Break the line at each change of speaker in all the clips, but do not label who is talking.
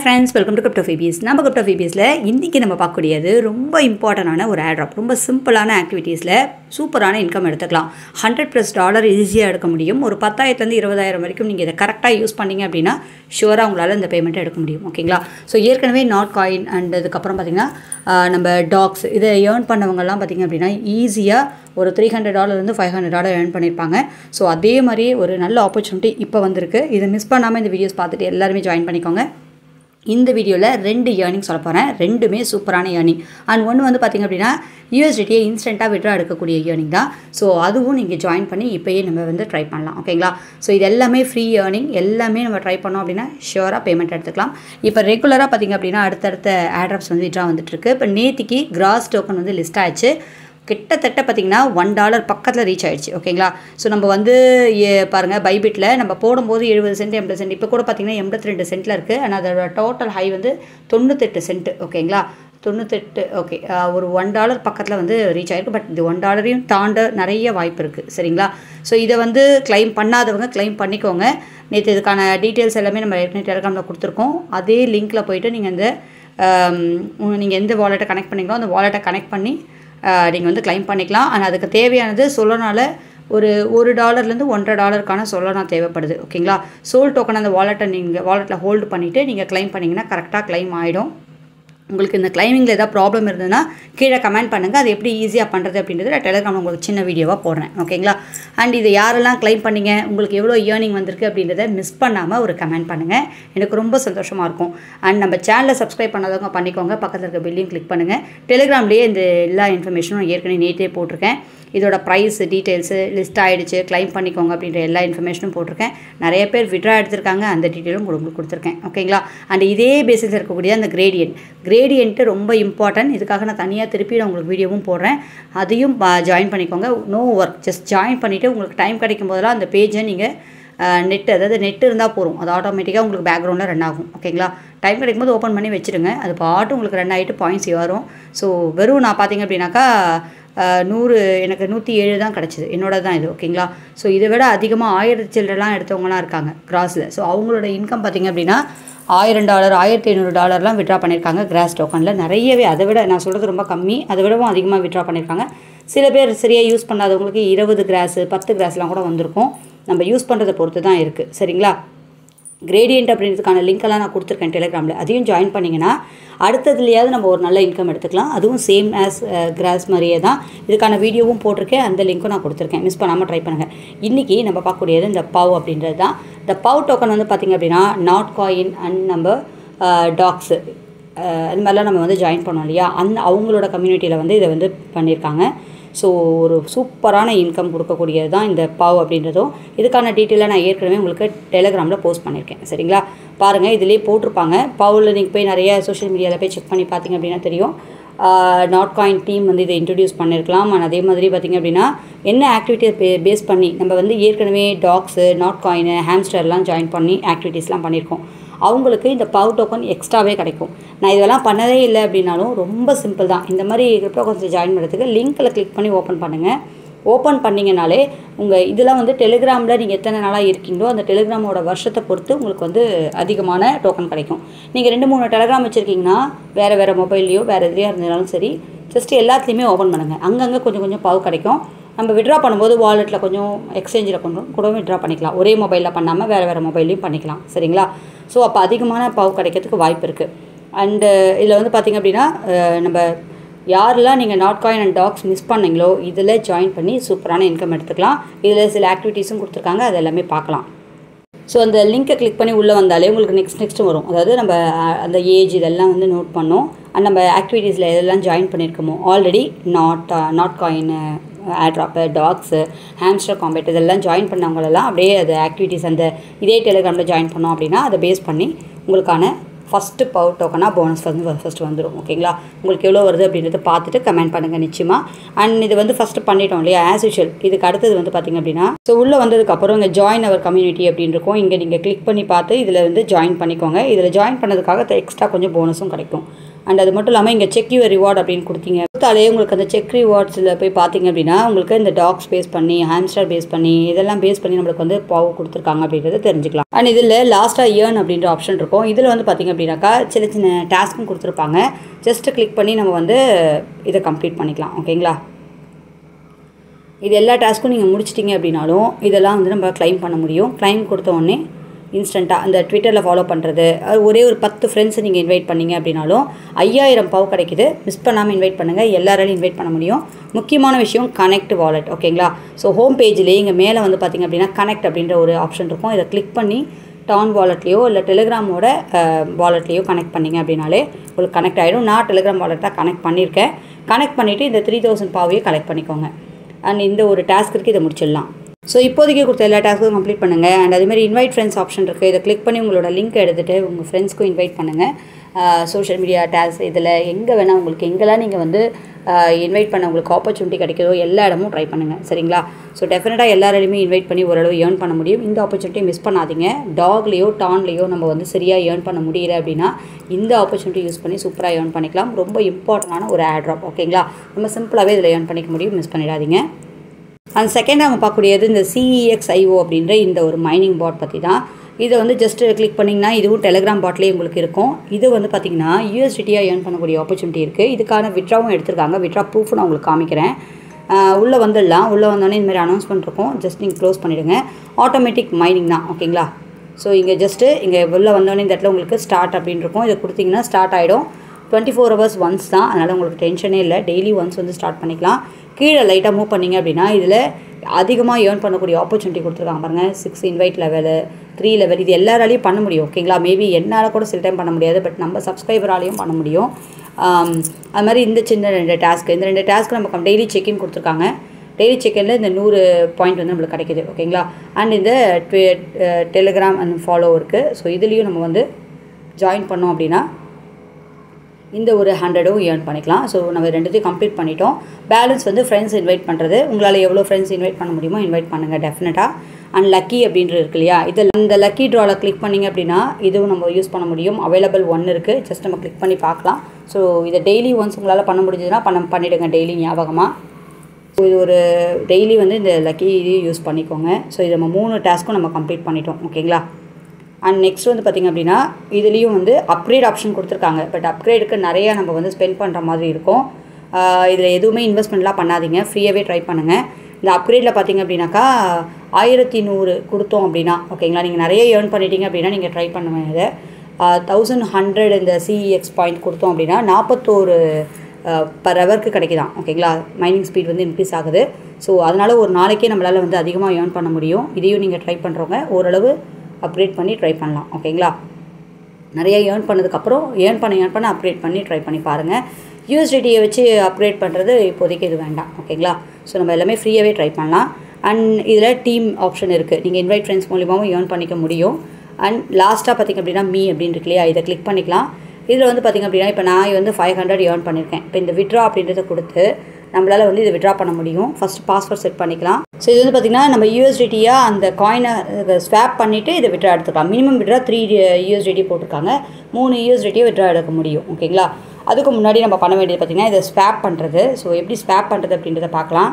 friends welcome to crypto Phoebes நம்ம crypto ஃபீபீஸில் இன்றைக்கி நம்ம பார்க்கக்கூடியது ரொம்ப இம்பார்ட்டண்டான ஒரு ஆட்ராப் ரொம்ப சிம்பிளான ஆக்டிவிட்டீஸில் சூப்பரான இன்கம் எடுத்துக்கலாம் ஹண்ட்ரட் ப்ளஸ் டாலர் ஈஸியாக எடுக்க முடியும் ஒரு பத்தாயிரத்துலேருந்து இருபதாயிரம் வரைக்கும் நீங்கள் இதை கரெக்டாக யூஸ் பண்ணீங்க அப்படின்னா ஷுவராக உங்களால் இந்த பேமெண்ட்டை எடுக்க முடியும் ஓகேங்களா ஸோ ஏற்கனவே நாட் காயின் அண்ட் அதுக்கப்புறம் பார்த்திங்கன்னா ஆஹ், நம்ம டாக்ஸ் இதை ஏர்ன் பண்ணவங்கலாம் பார்த்திங்க அப்படின்னா ஈஸியாக ஒரு த்ரீ ஹண்ட்ரட் டாலர்லேருந்து ஃபைவ் ஹண்ட்ரட் டாலர் ஏர்ன் பண்ணியிருப்பாங்க ஸோ அதே மாதிரி ஒரு நல்ல ஆப்பர்ச்சுனிட்டி இப்போ வந்திருக்கு இதை மிஸ் பண்ணாமல் இந்த வீடியோஸ் பார்த்துட்டு எல்லாருமே ஜாயின் பண்ணிக்கோங்க இந்த வீடியோவில் ரெண்டு ஏர்னிங் சொல்ல போகிறேன் ரெண்டுமே சூப்பரான ஏர்னிங் அண்ட் ஒன்று வந்து பார்த்திங்க அப்படின்னா யூஎஸ்டியை இன்ஸ்டண்ட்டாக விட்ரா எடுக்கக்கூடிய ஏர்னிங் தான் ஸோ அதுவும் நீங்கள் ஜாயின் பண்ணி இப்போயே நம்ம வந்து ட்ரை பண்ணலாம் ஓகேங்களா ஸோ இது எல்லாமே ஃப்ரீ ஏர்னிங் எல்லாமே நம்ம ட்ரை பண்ணோம் அப்படின்னா ஷியோராக பேமெண்ட் எடுத்துக்கலாம் இப்போ ரெகுலராக பார்த்திங்க அப்படின்னா அடுத்தடுத்த ஆட்ராப்ஸ் வந்து விட்ரா வந்துட்டுருக்கு இப்போ நேத்திக்கு கிராஸ் டோக்கன் வந்து லிஸ்ட் ஆயிடுச்சு கிட்டத்தட்ட பார்த்தீங்கன்னா ஒன் டாலர் பக்கத்தில் ரீச் ஆயிடுச்சு ஓகேங்களா ஸோ நம்ம வந்து ஏ- பாருங்க பைபிட்டில் நம்ம போடும்போது எழுபது சென்ட் எண்பது சென்ட் இப்போ கூட பார்த்தீங்கன்னா எண்பத்தி ரெண்டு சென்ட்டில் இருக்குது ஆனால் அதோட டோட்டல் ஹை வந்து தொண்ணூத்தெட்டு சென்ட் ஓகேங்களா தொண்ணூத்தெட்டு ஓகே ஒரு ஒன் டாலர் பக்கத்தில் வந்து ரீச் ஆயிருக்கு பட் இது ஒன் டாலரையும் தாண்ட நிறைய வாய்ப்பு இருக்குது சரிங்களா ஸோ இதை வந்து claim பண்ணாதவங்க claim பண்ணிக்கோங்க நேற்று இதுக்கான டீட்டெயில்ஸ் எல்லாமே நம்ம ஏற்கனவே டெலிகிராமில் கொடுத்துருக்கோம் அதே லிங்க்கில் போயிட்டு நீங்கள் இந்த நீங்கள் எந்த வாலெட்டை கனெக்ட் பண்ணீங்களோ அந்த வாலெட்டை கனெக்ட் பண்ணி நீங்கள் வந்து claim பண்ணிக்கலாம் ஆனால் அதுக்கு தேவையானது சொல்லனால ஒரு ஒரு டாலர்லேருந்து ஒன்றரை டாலருக்கான சொல்லனா தேவைப்படுது ஓகேங்களா சோல் டோக்கன் அந்த வாலெட்டை நீங்கள் வாலெட்டில் ஹோல்டு பண்ணிவிட்டு நீங்கள் claim பண்ணிங்கன்னா கரெக்டாக claim ஆகிடும் உங்களுக்கு இந்த கிளைமிங்கில் ஏதாவது ப்ராப்ளம் இருந்ததுன்னா கீழே கமெண்ட் பண்ணுங்கள் அது எப்படி ஈஸியாக பண்ணுறது அப்படின்றது நான் டெலிகிராமில் உங்களுக்கு சின்ன வீடியோவாக போடுறேன் ஓகேங்களா அண்ட் இதை யாரெல்லாம் க்ளைம் பண்ணீங்க உங்களுக்கு எவ்வளோ ஏர்னிங் வந்திருக்கு அப்படின்றத மிஸ் பண்ணாமல் ஒரு கமெண்ட் பண்ணுங்கள் எனக்கு ரொம்ப சந்தோஷமாக இருக்கும் அண்ட் நம்ம சேனலை சப்ஸ்கிரைப் பண்ணாதவங்க பண்ணிக்கோங்க பக்கத்தில் இருக்க பில்லையும் கிளிக் பண்ணுங்கள் டெலிகிராம்லேயே இந்த எல்லா இன்ஃபர்மேஷனும் ஏற்கனவே நேற்றே போட்டிருக்கேன் இதோட ப்ரைஸ் டீட்டெயில்ஸு லிஸ்ட் ஆகிடுச்சு க்ளைம் பண்ணிக்கோங்க அப்படின்ற எல்லா இன்ஃபர்மேஷனும் போட்டிருக்கேன் நிறைய பேர் விட்ரா எடுத்திருக்காங்க அந்த டீட்டெயிலும் உங்களுக்கு கொடுத்துருக்கேன் ஓகேங்களா அண்ட் இதே பேசிஸில் இருக்கக்கூடிய அந்த கிரேடியன்ட் கிரேடியன்ட்டு ரொம்ப இம்பார்ட்டன்ட் இதுக்காக நான் தனியாக திருப்பி நான் உங்களுக்கு வீடியோவும் போடுறேன் அதையும் ஜாயின் பண்ணிக்கோங்க நோ ஒர்க் ஜஸ்ட் ஜாயின் பண்ணிவிட்டு உங்களுக்கு டைம் கிடைக்கும் போதெல்லாம் அந்த பேஜை நீங்கள் நெட் அதாவது நெட் இருந்தால் போதும் அது ஆட்டோமேட்டிக்காக உங்களுக்கு பேக்ரவுண்டில் ரன் ஆகும் ஓகேங்களா டைம் கிடைக்கும் போது ஓப்பன் பண்ணி வச்சுருங்க அது பாட்டு உங்களுக்கு ரன் ஆகிட்டு பாயிண்ட்ஸ் வரும் ஸோ வெறும் நான் பார்த்தீங்க அப்படின்னாக்கா அஹ், நூறு எனக்கு நூற்றி ஏழு தான் கிடச்சிது என்னோட தான் இது ஓகேங்களா ஸோ இதை விட அதிகமாக ஆயிரத்தி சில்லரெலாம் எடுத்தவங்கலாம் இருக்காங்க கிராஸில் ஸோ அவங்களோட இன்கம் பார்த்தீங்க அப்படின்னா ஆயிரம் டாலர் ஆயிரத்தி ஐநூறு டாலர்லாம் விட்ரா பண்ணியிருக்காங்க கிராஸ் டோக்கனில் நிறையவே அதை விட நான் சொல்கிறது ரொம்ப கம்மி அதை விடவும் அதிகமாக விட்ரா பண்ணியிருக்காங்க சில பேர் சரியாக யூஸ் பண்ணாதவங்களுக்கு இருபது கிராஸு பத்து கிராஸ்லாம் கூட வந்திருக்கும் நம்ம யூஸ் பண்ணுறதை பொறுத்து தான் இருக்குது சரிங்களா கிரேடியன்ட் அப்படின்றதுக்கான லிங்க்கெல்லாம் நான் கொடுத்துருக்கேன் டெலிகிராமில் அதையும் ஜாயின் பண்ணிங்கன்னா அடுத்ததுலையாவது நம்ம ஒரு நல்ல இன்கம் எடுத்துக்கலாம் அதுவும் சேம் ஆஸ் கிராஸ் மாதிரியே தான் இதுக்கான வீடியோவும் போட்டிருக்கேன் அந்த லிங்க்கும் நான் கொடுத்துருக்கேன் மிஸ் பண்ணாமல் ட்ரை பண்ணுங்கள் இன்றைக்கி நம்ம பார்க்கக்கூடியது இந்த பவ் அப்படின்றது தான் இந்த பவ் டோக்கன் வந்து பார்த்திங்க அப்படின்னா நாட் காயின் அண்ட் நம்ம டாக்ஸு அது மாதிரிலாம் நம்ம வந்து ஜாயின் பண்ணோம் இல்லையா அந்த அவங்களோட கம்யூனிட்டியில் வந்து இதை வந்து பண்ணியிருக்காங்க ஸோ ஒரு சூப்பரான இன்கம் கொடுக்கக்கூடியது தான் இந்த பாவ் அப்படின்றதும் இதுக்கான டீட்டெயிலாக நான் ஏற்கனவே உங்களுக்கு டெலிகிராமில் போஸ்ட் பண்ணியிருக்கேன் சரிங்களா பாருங்கள் இதிலே போட்டிருப்பாங்க பவுலில் நீங்கள் போய் நிறைய சோஷியல் மீடியாவில் போய் செக் பண்ணி பார்த்தீங்க அப்படின்னா தெரியும் நாட் காயின் டீம் வந்து இதை இன்ட்ரடியூஸ் பண்ணியிருக்கலாம் and அதே மாதிரி பார்த்திங்க அப்படின்னா என்ன ஆக்டிவிட்டியை பே பேஸ் பண்ணி நம்ம வந்து ஏற்கனவே டாக்ஸு நாட் காயின் ஹேம்ஸ்டர்லாம் ஜாயின் பண்ணி ஆக்டிவிட்டீஸ்லாம் பண்ணியிருக்கோம் அவங்களுக்கு இந்த பவ் டோக்கன் எக்ஸ்ட்ராவே கிடைக்கும் நான் இதெல்லாம் பண்ணதே இல்லை அப்படின்னாலும் ரொம்ப சிம்பிள் தான் இந்த மாதிரி கிரிப்டோ கரன்சி ஜாயின் பண்ணுறதுக்கு லிங்க்கில் கிளிக் பண்ணி ஓப்பன் பண்ணுங்கள் ஓப்பன் பண்ணிங்கனாலே உங்கள் இதெல்லாம் வந்து டெலிகிராமில் நீங்கள் எத்தனை நாளாக இருக்கீங்களோ அந்த டெலிகிராமோட வருஷத்தை பொறுத்து உங்களுக்கு வந்து அதிகமான டோக்கன் கிடைக்கும் நீங்கள் ரெண்டு மூணு டெலிகிராம் வச்சுருக்கீங்கன்னா வேறு வேறு மொபைல்லையோ வேறு எதுலையோ இருந்தாலும் சரி ஜஸ்ட் எல்லாத்துலேயுமே ஓப்பன் பண்ணுங்கள் அங்கங்கே கொஞ்சம் கொஞ்சம் பவு கிடைக்கும் நம்ம விட்ரா பண்ணும்போது வாலெட்டில் கொஞ்சம் எக்ஸ்சேஞ்சில் கொஞ்சம் கூட விட்ரா பண்ணிக்கலாம் ஒரே மொபைலில் பண்ணாமல் வேறு வேறு மொபைல்லையும் பண்ணிக்கலாம் சரிங்களா ஸோ அப்போ அதிகமான பவு கிடைக்கிறதுக்கு வாய்ப்பு இருக்குது அண்டு இதில் வந்து பார்த்திங்க அப்படின்னா அஹ், நம்ம யாரெல்லாம் நீங்கள் Notcoin and Dogs miss பண்ணீங்களோ இதில் ஜாயின் பண்ணி சூப்பரான இன்கம் எடுத்துக்கலாம் இதில் சில ஆக்டிவிட்டீஸும் கொடுத்துருக்காங்க அது எல்லாமே பார்க்கலாம் ஸோ அந்த லிங்க்கை கிளிக் பண்ணி உள்ளே வந்தாலே உங்களுக்கு நெக்ஸ்ட் நெக்ஸ்ட் வரும் அதாவது நம்ம அஹ், அந்த ஏஜ் இதெல்லாம் வந்து நோட் பண்ணோம் அண்ட் நம்ம ஆக்டிவிட்டீஸில் எதெல்லாம் ஜாயின் பண்ணியிருக்கோமோ already Not Notcoin airdrop Dogs Hamster Kombat இதெல்லாம் ஜாயின் பண்ணவங்களெல்லாம் அப்படியே அது ஆக்டிவிட்டீஸ் அந்த இதே டெலிகிராமில் ஜாயின் பண்ணோம் அப்படின்னா அதை பேஸ் பண்ணி உங்களுக்கான ஃபஸ்ட்டு பவர் டோக்கனாக போனஸ் வந்து ஃபஸ்ட்டு வந்துடும் ஓகேங்களா உங்களுக்கு எவ்வளோ வருது அப்படின்றத பார்த்துட்டு கமெண்ட் பண்ணுங்கள் நிச்சயமாக அண்ட் இது வந்து ஃபஸ்ட்டு பண்ணிட்டோம் இல்லையா ஆஸ் யூஷுவல் இதுக்கு அடுத்தது வந்து பார்த்திங்க அப்படின்னா ஸோ உள்ளே வந்ததுக்கப்புறம் இங்கே ஜாயின் அவர் கம்யூனிட்டி அப்படின்னு இருக்கும் இங்கே நீங்கள் கிளிக் பண்ணி பார்த்து இதில் வந்து ஜாயின் பண்ணிக்கோங்க இதில் ஜாயின் பண்ணதுக்காக எக்ஸ்ட்ரா கொஞ்சம் போனஸும் கிடைக்கும் அண்ட் அது மட்டும் இல்லாமல் இங்கே செக் யுவர் ரிவார்ட் அப்படின்னு கொடுத்தீங்க கொடுத்தாலே உங்களுக்கு அந்த செக் ரிவார்ட்ஸில் போய் பார்த்தீங்க அப்படின்னா உங்களுக்கு இந்த டாக்ஸ் பேஸ் பண்ணி ஹாம்ஸ்டர் பேஸ் பண்ணி இதெல்லாம் பேஸ் பண்ணி நம்மளுக்கு வந்து பாவு கொடுத்துருக்காங்க அப்படின்றத தெரிஞ்சுக்கலாம் அண்ட் இதில் லாஸ்ட்டாக ஏர்ன் அப்படின்ற ஆப்ஷன் இருக்கும் இதில் வந்து பார்த்திங்க அப்படின்னாக்கா சின்ன சின்ன டாஸ்க்கும் கொடுத்துருப்பாங்க ஜஸ்ட்டு கிளிக் பண்ணி நம்ம வந்து இதை கம்ப்ளீட் பண்ணிக்கலாம் ஓகேங்களா இது எல்லா டாஸ்க்கும் நீங்கள் முடிச்சிட்டிங்க அப்படின்னாலும் இதெல்லாம் வந்து நம்ம க்ளைம் பண்ண முடியும் க்ளைம் கொடுத்த உடனே இன்ஸ்டண்ட்டாக அந்த ட்விட்டரில் ஃபாலோ பண்ணுறது ஒரே ஒரு பத்து ஃப்ரெண்ட்ஸை நீங்கள் இன்வைட் பண்ணீங்க அப்படின்னாலும் ஐயாயிரம் பவு கிடைக்குது மிஸ் பண்ணாமல் இன்வைட் பண்ணுங்கள் எல்லாராலையும் இன்வைட் பண்ண முடியும் முக்கியமான விஷயம் கனெக்ட் வாலெட் ஓகேங்களா ஸோ ஹோம் பேஜ்லேயே இங்கே மேலே வந்து பார்த்திங்க அப்படின்னா கனெக்ட் அப்படின்ற ஒரு ஆப்ஷன் இருக்கும் இதை கிளிக் பண்ணி டான் வாலெட்லேயோ இல்லை டெலிகிராமோட வாலெட்லேயோ கனெக்ட் பண்ணிங்க அப்படின்னாலே உங்களுக்கு கனெக்ட் ஆகிடும் நான் டெலிகிராம் வாலெட்டாக கனெக்ட் பண்ணியிருக்கேன் கனெக்ட் பண்ணிவிட்டு இந்த த்ரீ தௌசண்ட் பாவையே கலெக்ட் பண்ணிக்கோங்க அண்ட் இந்த ஒரு டாஸ்க் இருக்குது இதை முடிச்சிடலாம் ஸோ இப்போதைக்கு கொடுத்த எல்லா டாஸ்க்கும் கம்ப்ளீட் பண்ணுங்கள் அண்ட் அதேமாதிரி இன்வைட் ஃப்ரெண்ட்ஸ் ஆப்ஷன் இருக்குது இதை கிளிக் பண்ணி உங்களோட லிங்க் எடுத்துகிட்டு உங்கள் ஃப்ரெண்ட்ஸ்க்கும் இன்வைட் பண்ணுங்கள் சோஷியல் மீடியா டேக்ஸ் இதில் எங்கே வேணால் உங்களுக்கு எங்கெல்லாம் நீங்கள் வந்து இன்வைட் பண்ண உங்களுக்கு ஆப்பர்ச்சுனிட்டி கிடைக்குதோ எல்லா இடமும் ட்ரை பண்ணுங்கள் சரிங்களா ஸோ டெஃபினட்டாக எல்லாரையுமே இன்வைட் பண்ணி ஓரளவு ஏர்ன் பண்ண முடியும் இந்த ஆப்பர்ச்சுனிட்டியை மிஸ் பண்ணாதீங்க டாக்லேயோ டான்லேயோ நம்ம வந்து சரியாக ஏர்ன் பண்ண முடியல அப்படின்னா இந்த ஆப்பர்ச்சுனிட்டி யூஸ் பண்ணி சூப்பராக ஏர்ன் பண்ணிக்கலாம் ரொம்ப இம்பார்ட்டண்டான ஒரு ஆட் ட்ராப் ஓகேங்களா நம்ம சிம்பிளாகவே இதில் ஏர்ன் பண்ணிக்க முடியும் மிஸ் பண்ணிடாதீங்க அந்த செகண்ட் நம்ம பார்க்கக்கூடியது இந்த சிஇஎக்ஸ்ஐஓ அப்படின்ற இந்த ஒரு மைனிங் பாட் பற்றி தான் இதை வந்து ஜஸ்ட் கிளிக் பண்ணிங்கன்னா இதுவும் டெலிகிராம் பாட்லேயே உங்களுக்கு இருக்கும் இது வந்து பார்த்திங்கன்னா யூஎஸ்டிடியாக ஏர்ன் பண்ணக்கூடிய ஆப்பர்ச்சுனிட்டி இருக்குது இதுக்கான விட்ராவும் எடுத்திருக்காங்க விட்ரா ப்ரூஃப் நான் உங்களுக்கு காமிக்கிறேன் உள்ளே வந்துடலாம் உள்ளே வந்தோடனே இந்த மாதிரி அனௌன்ஸ்மெண்ட் இருக்கும் ஜஸ்ட் நீங்கள் க்ளோஸ் பண்ணிவிடுங்க ஆட்டோமேட்டிக் மைனிங் தான் ஓகேங்களா ஸோ இங்கே ஜஸ்ட்டு இங்கே உள்ளே வந்தோடனே இந்த இடத்துல உங்களுக்கு ஸ்டார்ட் அப்படின்னு இருக்கும் இதை கொடுத்தீங்கன்னா ஸ்டார்ட் ஆகிடும் டுவெண்ட்டி ஃபோர் ஹவர்ஸ் ஒன்ஸ் தான் அதனால் உங்களுக்கு டென்ஷனே இல்லை டெய்லி ஒன்ஸ் வந்து ஸ்டார்ட் பண்ணிக்கலாம் கீழே லைட்டாக மூவ் பண்ணிங்க அப்படின்னா இதில் அதிகமாக ஏர்ன் பண்ணக்கூடிய ஆப்பர்ச்சுனிட்டி கொடுத்துருக்காங்க பாருங்கள் six invite level three level இது எல்லாராலையும் பண்ண முடியும் ஓகேங்களா மேபி என்னால் கூட சில டைம் பண்ண முடியாது பட் நம்ம சப்ஸ்கிரைபராலையும் பண்ண முடியும் அது மாதிரி இந்த சின்ன ரெண்டு டாஸ்க் இந்த ரெண்டு டாஸ்க் நம்ம டெய்லி செக்இன் கொடுத்துருக்காங்க டெய்லி செகண்டில் இந்த நூறு பாயிண்ட் வந்து நம்மளுக்கு கிடைக்கிது ஓகேங்களா அண்ட் இந்த டெலிகிராம் அண்ட் ஃபாலோ இருக்குது ஸோ இதுலேயும் நம்ம வந்து ஜாயின் பண்ணோம் அப்படின்னா இந்த ஒரு ஹண்ட்ரடும் ஏர்ன் பண்ணிக்கலாம் ஸோ நம்ம ரெண்டுத்தையும் கம்ப்ளீட் பண்ணிட்டோம் பேலன்ஸ் வந்து ஃப்ரெண்ட்ஸ் இன்வைட் பண்ணுறது உங்களால் எவ்வளோ ஃப்ரெண்ட்ஸ் இன்வைட் பண்ண முடியுமோ இன்வைட் பண்ணுங்கள் டெஃபினட்டாக அண்ட் லக்கி அப்படின்றது இருக்கு இல்லையா இதில் அந்த லக்கி ட்ராவில் கிளிக் பண்ணிங்க அப்படின்னா இதுவும் நம்ம யூஸ் பண்ண முடியும் அவைலபிள் ஒன் இருக்குது ஜஸ்ட் நம்ம கிளிக் பண்ணி பார்க்கலாம் ஸோ இதை டெய்லி ஒன்ஸ் உங்களால் பண்ண முடிஞ்சதுன்னா பண்ண பண்ணிவிடுங்க டெய்லி ஞாபகமாக ஸோ இது ஒரு டெய்லி வந்து இந்த லக்கி இதையும் யூஸ் பண்ணிக்கோங்க ஸோ இது நம்ம மூணு டாஸ்க்கும் நம்ம கம்ப்ளீட் பண்ணிட்டோம் ஓகேங்களா அண்ட் நெக்ஸ்ட் வந்து பார்த்திங்க அப்படின்னா இதுலேயும் வந்து அப்கிரேட் ஆப்ஷன் கொடுத்துருக்காங்க பட் அப்கிரேடுக்கு நிறையா நம்ம வந்து ஸ்பெண்ட் பண்ணுற மாதிரி இருக்கும் இதில் எதுவுமே இன்வெஸ்ட்மெண்ட்லாம் பண்ணாதீங்க ஃப்ரீயாகவே ட்ரை பண்ணுங்கள் இந்த அப்கிரேடில் பார்த்திங்க அப்படின்னாக்கா ஆயிரத்தி நூறு கொடுத்தோம் அப்படின்னா ஓகேங்களா நீங்கள் நிறைய ஏர்ன் பண்ணிட்டீங்க அப்படின்னா நீங்கள் ட்ரை பண்ணுவேன் இதை தௌசண்ட் ஹண்ட்ரட் இந்த சிஇஎக்ஸ் பாயிண்ட் கொடுத்தோம் அப்படின்னா நாற்பத்தோரு பர் ஹவருக்கு கிடைக்குதான் ஓகேங்களா மைனிங் ஸ்பீட் வந்து இன்க்ரீஸ் ஆகுது ஸோ அதனால் ஒரு நாளைக்கே நம்மளால் வந்து அதிகமாக ஏர்ன் பண்ண முடியும் இதையும் நீங்கள் ட்ரை பண்ணுறவங்க ஓரளவு அப்கிரேட் பண்ணி ட்ரை பண்ணலாம் ஓகேங்களா நிறைய ஏர்ன் பண்ணதுக்கப்புறம் ஏர்ன் பண்ண ஏர்ன் பண்ண அப்கிரேட் பண்ணி ட்ரை பண்ணி பாருங்கள் யூஎஸ்டிடியை வச்சு அப்கிரேட் பண்ணுறது இப்போதைக்கு இது வேண்டாம் ஓகேங்களா ஸோ நம்ம எல்லாமே ஃப்ரீயாகவே ட்ரை பண்ணலாம் அண்ட் இதில் டீம் ஆப்ஷன் இருக்குது நீங்கள் இன்வைட் ஃப்ரெண்ட்ஸ் மூலியமாகவும் ஏர்ன் பண்ணிக்க முடியும் அண்ட் லாஸ்ட்டாக பார்த்திங்க அப்படின்னா மீ அப்படின்னு இருக்கு இல்லையா இதை கிளிக் பண்ணிக்கலாம் இதில் வந்து பார்த்திங்க அப்படின்னா இப்போ நான் வந்து ஃபைவ் ஹண்ட்ரட் ஏர்ன் பண்ணியிருக்கேன் இப்போ இந்த விட்ரா அப்படின்றத கொடுத்து நம்மளால் வந்து இதை விட்ரா பண்ண முடியும் ஃபஸ்ட் பாஸ்வேர்ட் செட் பண்ணிக்கலாம் ஸோ இது வந்து பார்த்திங்கன்னா நம்ம யூஎஸ்டிடியாக அந்த காயினை ஸ்வாப் பண்ணிவிட்டு இதை விட்ரா எடுத்துக்கலாம் மினிமம் விட்ரா த்ரீ யூஎஸ்டிடி போட்டிருக்காங்க மூணு யூஎஸ்டிடியை விட்ரா எடுக்க முடியும் ஓகேங்களா அதுக்கு முன்னாடி நம்ம பண்ண வேண்டியது பார்த்திங்கன்னா இதை ஸ்வாப் பண்ணுறது ஸோ எப்படி ஸ்வாப் பண்ணுறது அப்படின்றத பார்க்கலாம்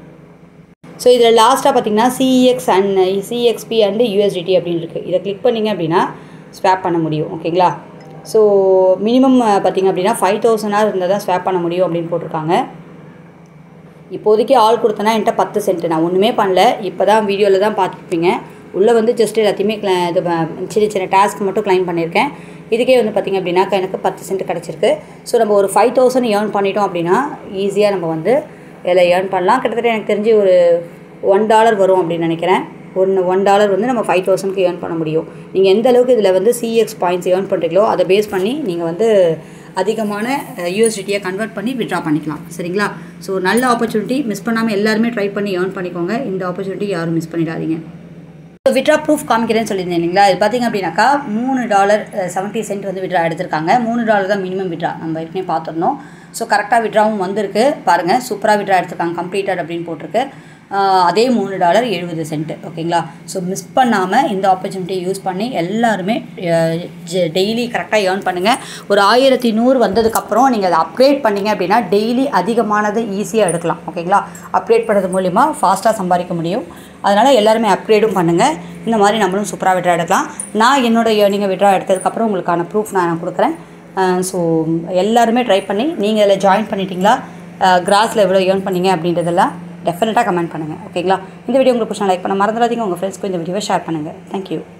ஸோ இதில் லாஸ்ட்டாக பார்த்திங்கன்னா CEX and CEXP and USDT அப்படின்னு இருக்குது இதை கிளிக் பண்ணிங்க அப்படின்னா ஸ்வாப் பண்ண முடியும் ஓகேங்களா ஸோ மினிமம் பார்த்திங்க அப்படின்னா ஃபைவ் தௌசண்டாக இருந்தால் தான் ஸ்வாப் பண்ண முடியும் அப்படின்னு போட்டிருக்காங்க இப்போதைக்கு ஆள் கொடுத்தனா என்கிட்ட பத்து சென்ட் நான் ஒன்றுமே பண்ணல இப்போ தான் வீடியோவில் தான் பார்த்துருப்பீங்க உள்ளே வந்து ஜஸ்ட் எல்லாத்தையுமே கிள இது சின்ன சின்ன டாஸ்க் மட்டும் கிளைம் பண்ணியிருக்கேன் இதுக்கே வந்து பார்த்திங்க அப்படின்னாக்கா எனக்கு பத்து சென்ட் கிடச்சிருக்கு ஸோ நம்ம ஒரு ஃபைவ் தௌசண்ட் ஏர்ன் பண்ணிட்டோம் அப்படின்னா ஈஸியாக நம்ம வந்து இதில் ஏர்ன் பண்ணலாம் கிட்டத்தட்ட எனக்கு தெரிஞ்சு ஒரு ஒன் டாலர் வரும் அப்படின்னு நினைக்கிறேன் ஒன்று ஒன் டாலர் வந்து நம்ம ஃபைவ் தௌசண்ட்க்கு ஏர்ன் பண்ண முடியும் நீங்கள் எந்த அளவுக்கு இதில் வந்து சிஎக்ஸ் பாயிண்ட்ஸ் ஏர்ன் பண்ணுறீங்களோ அதை பேஸ் பண்ணி நீங்கள் வந்து அதிகமான யூஎஸ்டியை கன்வெர்ட் பண்ணி விட்ரா பண்ணிக்கலாம் சரிங்களா ஸோ நல்ல ஆப்பர்ச்சுனிட்டி மிஸ் பண்ணாமல் எல்லாருமே ட்ரை பண்ணி ஏர்ன் பண்ணிக்கோங்க இந்த ஆப்பர்ச்சுனிட்டி யாரும் மிஸ் பண்ணிடாதீங்க ஸோ விட்ரா ப்ரூஃப் காமிக்கிறேன்னு சொல்லியிருந்தேன் இல்லைங்களா இது பார்த்திங்க அப்படின்னாக்கா மூணு டாலர் செவன்ட்டி சென்ட் வந்து விட்ரா எடுத்திருக்காங்க மூணு டாலர் தான் மினிமம் விட்ரா நம்ம ஏற்கனவே பார்த்துருந்தோம் ஸோ கரெக்டாக விட்ராவும் வந்திருக்கு பாருங்கள் சூப்பராக விட்ரா எடுத்திருக்காங்க கம்ப்ளீட்டட் அப்படின்னு போட்டிருக்கு ஆஹ் அதே மூணு டாலர் எழுபது சென்ட் ஓகேங்களா ஸோ மிஸ் பண்ணாமல் இந்த ஆப்பர்ச்சுனிட்டியை யூஸ் பண்ணி எல்லாருமே டெய்லி கரெக்டாக ஏர்ன் பண்ணுங்கள் ஒரு ஆயிரத்தி நூறு வந்ததுக்கப்புறம் நீங்கள் அதை அப்கிரேட் பண்ணீங்க அப்படின்னா டெய்லி அதிகமானதை ஈஸியாக எடுக்கலாம் ஓகேங்களா அப்கிரேட் பண்ணுறது மூலிமா ஃபாஸ்ட்டாக சம்பாதிக்க முடியும் அதனால் எல்லாருமே அப்கிரேடும் பண்ணுங்கள் இந்த மாதிரி நம்மளும் சூப்பராக விட்ரா எடுக்கலாம் நான் என்னோட ஏர்னிங்கை விட்ரா எடுத்ததுக்கப்புறம் உங்களுக்கான ப்ரூஃப் நான் கொடுக்குறேன் ஸோ எல்லாருமே ட்ரை பண்ணி நீங்கள் இதில் ஜாயின் பண்ணிட்டீங்களா கிராஸில் எவ்வளோ ஏர்ன் பண்ணீங்க அப்படின்றதெல்லாம் டெஃபினட்டாக கமெண்ட் பண்ணுங்கள் ஓகேங்களா இந்த வீடியோ உங்களுக்கு பிடிச்சா லைக் பண்ண மறந்துடாதீங்க உங்கள் ஃப்ரெண்ட்ஸ்க்கு இந்த வீடியோவை ஷேர் பண்ணுங்கள் தேங்க்யூ